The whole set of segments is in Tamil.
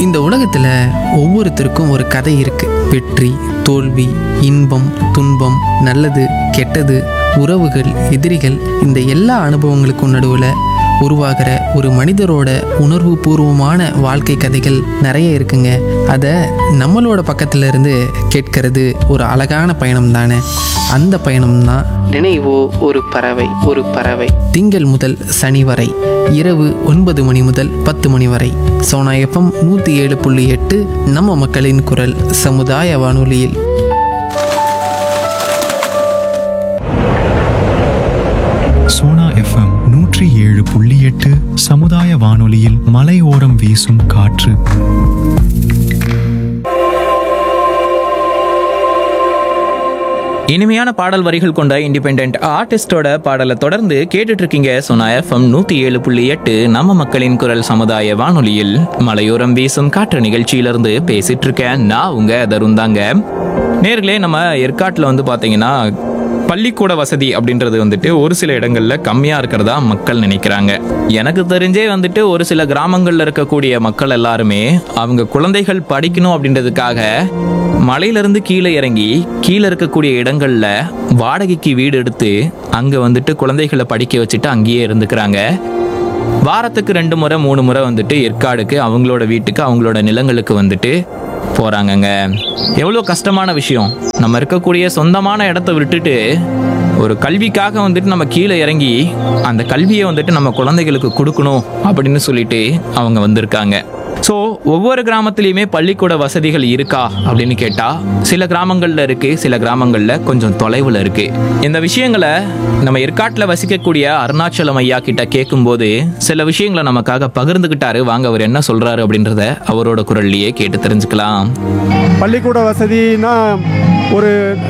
இந்த உலகத்தில் ஒவ்வொருத்தருக்கும் ஒரு கதை இருக்கு வெற்றி தோல்வி இன்பம் துன்பம் நல்லது கெட்டது உறவுகள் எதிரிகள் இந்த எல்லா அனுபவங்களுக்கும் நடுவில் உருவாகிற ஒரு மனிதரோட உணர்வு பூர்வமான வாழ்க்கை கதைகள் நிறைய இருக்குங்க அதை நம்மளோட பக்கத்துல இருந்து கேட்கறது ஒரு அழகான பயணம் தானே அந்த பயணம் தான் நினைவோ ஒரு பறவை ஒரு பறவை திங்கள் முதல் சனி வரை இரவு ஒன்பது மணி முதல் பத்து மணி வரை சோனா எஃப்எம் நூற்றி ஏழு புள்ளி எட்டு நம்ம மக்களின் குரல் சமுதாய வானொலியில் சோனா எஃப்எம் நூற்றி ஏழு புள்ளி எட்டு சமுதாய வானொலியில் மலையோரம் வீசும் காற்று இனிமையான பாடல் வரிகள் கொண்ட இண்டிபெண்ட் ஆர்டிஸ்டோட பாடலை தொடர்ந்து கேட்டுட்டு இருக்கீங்க சொன்னா எஃப்எம் நூத்தி ஏழு புள்ளி எட்டு நம்ம மக்களின் குரல் சமுதாய வானொலியில் மலையோரம் வீசும் காற்று நிகழ்ச்சியிலிருந்து பேசிட்டு இருக்கேன் நான் உங்க தருந்தாங்க நேர்களே நம்ம ஏற்காட்டில் வந்து பாத்தீங்கன்னா பள்ளிக்கூட வசதி அப்படின்றது வந்துட்டு ஒரு சில இடங்கள்ல கம்மியா இருக்கிறதா மக்கள் நினைக்கிறாங்க எனக்கு தெரிஞ்சே வந்துட்டு ஒரு சில கிராமங்கள்ல இருக்கக்கூடிய மக்கள் எல்லாருமே அவங்க குழந்தைகள் படிக்கணும் அப்படின்றதுக்காக மலையிலிருந்து கீழே இறங்கி கீழே இருக்கக்கூடிய இடங்கள்ல வாடகைக்கு வீடு எடுத்து அங்க வந்துட்டு குழந்தைகளை படிக்க வச்சுட்டு அங்கேயே இருந்துக்கிறாங்க வாரத்துக்கு ரெண்டு முறை மூணு முறை வந்துட்டு ஏற்காடுக்கு அவங்களோட வீட்டுக்கு அவங்களோட நிலங்களுக்கு வந்துட்டு போறாங்கங்க எவ்வளோ கஷ்டமான விஷயம் நம்ம இருக்கக்கூடிய சொந்தமான இடத்த விட்டுட்டு ஒரு கல்விக்காக வந்துட்டு நம்ம கீழே இறங்கி அந்த கல்வியை வந்துட்டு நம்ம குழந்தைகளுக்கு கொடுக்கணும் அப்படின்னு சொல்லிட்டு அவங்க வந்திருக்காங்க ஸோ ஒவ்வொரு கிராமத்துலேயுமே பள்ளிக்கூட வசதிகள் இருக்கா அப்படின்னு கேட்டால் சில கிராமங்களில் இருக்கு சில கிராமங்களில் கொஞ்சம் தொலைவில் இருக்கு இந்த விஷயங்களை நம்ம ஏற்காட்டில் வசிக்கக்கூடிய அருணாச்சலம் ஐயா கிட்ட கேட்கும்போது சில விஷயங்களை நமக்காக பகிர்ந்துக்கிட்டாரு வாங்க அவர் என்ன சொல்றாரு அப்படின்றத அவரோட குரல்லையே கேட்டு தெரிஞ்சுக்கலாம் பள்ளிக்கூட வசதினா ஒரு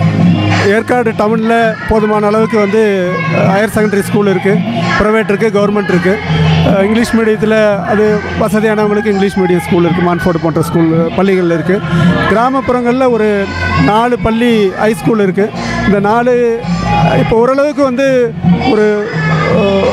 ஏற்காடு டவுனில் போதுமான அளவுக்கு வந்து ஹையர் செகண்டரி ஸ்கூல் இருக்குது ப்ரைவேட் இருக்குது கவர்மெண்ட் இருக்குது இங்கிலீஷ் மீடியத்தில் அது வசதியானவங்களுக்கு இங்கிலீஷ் மீடியம் ஸ்கூல் இருக்குது மான்ஃபோர்டு போன்ற ஸ்கூல் பள்ளிகள் இருக்குது கிராமப்புறங்களில் ஒரு நாலு பள்ளி ஹை ஸ்கூல் இருக்குது இந்த நாலு இப்போ ஓரளவுக்கு வந்து ஒரு அஹ்,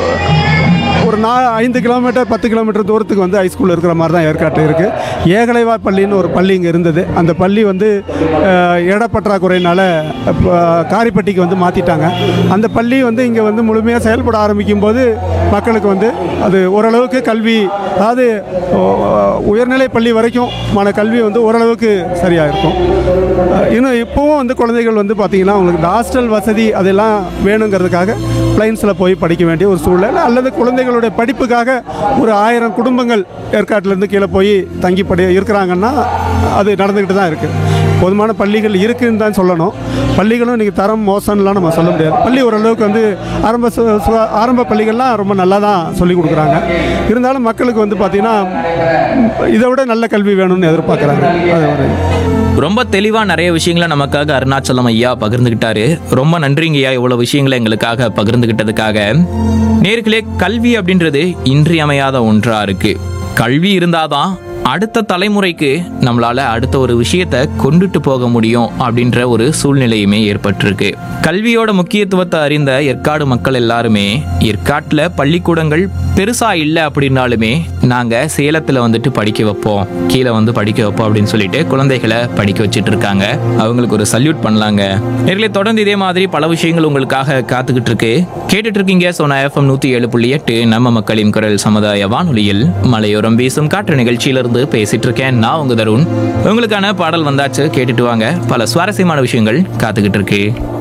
ஒரு நா ஐந்து கிலோமீட்டர் பத்து கிலோமீட்டர் தூரத்துக்கு வந்து ஹைஸ்கூல் இருக்கிற மாதிரி தான் ஏற்காட்டு இருக்குது ஏகலைவா பள்ளின்னு ஒரு பள்ளி இங்கே இருந்தது அந்த பள்ளி வந்து அஹ், இடப்பற்றாக்குறையினால இப்போ காரிப்பட்டிக்கு வந்து மாற்றிட்டாங்க அந்த பள்ளி வந்து இங்கே வந்து முழுமையாக செயல்பட ஆரம்பிக்கும் போது மக்களுக்கு வந்து அது ஓரளவுக்கு கல்வி அதாவது அஹ், உயர்நிலை பள்ளி வரைக்கும் மான கல்வி வந்து ஓரளவுக்கு சரியாக இருக்கும் அஹ், இன்னும் இப்போவும் வந்து குழந்தைகள் வந்து பார்த்திங்கன்னா அவங்களுக்கு இந்த ஹாஸ்டல் வசதி அதெல்லாம் வேணுங்கிறதுக்காக பிளைன்ஸில் போய் படிக்க வேண்டிய ஒரு சூழ்நிலை அல்லது குழந்தைகளுடைய படிப்புக்காக ஒரு ஆயிரம் குடும்பங்கள் ஏற்காட்டிலேருந்து கீழே போய் தங்கி படி இருக்கிறாங்கன்னா அது நடந்துக்கிட்டு தான் இருக்குது போதுமான பள்ளிகள் இருக்குன்னு தான் சொல்லணும் பள்ளிகளும் இன்றைக்கி தரம் மோசம்லாம் நம்ம சொல்ல முடியாது பள்ளி ஓரளவுக்கு வந்து ஆரம்ப சு- சு- ஆரம்ப பள்ளிகள்லாம் ரொம்ப நல்லா தான் சொல்லி கொடுக்குறாங்க இருந்தாலும் மக்களுக்கு வந்து பார்த்திங்கன்னா இதை விட நல்ல கல்வி வேணும்னு எதிர்பார்க்குறாங்க அது ஒரு ரொம்ப தெளிவா நிறைய விஷயங்களை நமக்காக அருணாச்சலம் ஐயா பகிர்ந்துகிட்டாரு ரொம்ப நன்றிங்க ஐயா இவ்வளவு விஷயங்களை எங்களுக்காக பகிர்ந்துகிட்டதுக்காக நேர்களே கல்வி அப்படின்றது இன்றியமையாத ஒன்றா இருக்கு கல்வி இருந்தாதான் அடுத்த தலைமுறைக்கு நம்மளால அடுத்த ஒரு விஷயத்த கொண்டுட்டு போக முடியும் அப்படின்ற ஒரு சூழ்நிலையுமே ஏற்பட்டிருக்கு கல்வியோட முக்கியத்துவத்தை அறிந்த ஏற்காடு மக்கள் எல்லாருமே ஏற்காட்டுல பள்ளிக்கூடங்கள் பெருசா இல்லை அப்படின்னாலுமே நாங்க சேலத்துல வந்துட்டு படிக்க வைப்போம் கீழே வந்து படிக்க வைப்போம் அப்படின்னு சொல்லிட்டு குழந்தைகளை படிக்க வச்சிட்டு இருக்காங்க அவங்களுக்கு ஒரு சல்யூட் பண்ணலாங்க நேர்களே தொடர்ந்து இதே மாதிரி பல விஷயங்கள் உங்களுக்காக காத்துக்கிட்டு இருக்கு கேட்டுட்டு இருக்கீங்க சோனா எஃப்எம் நூத்தி ஏழு புள்ளி எட்டு நம்ம மக்களின் குரல் சமுதாய வானொலியில் மலையோரம் வீசும் காற்று நிகழ்ச்சியிலிருந்து பேசிட்டு இருக்கேன் நான் உங்க தருண் உங்களுக்கான பாடல் வந்தாச்சு கேட்டுட்டு வாங்க பல சுவாரஸ்யமான விஷயங்கள் காத்துக்கிட்டு இருக்கு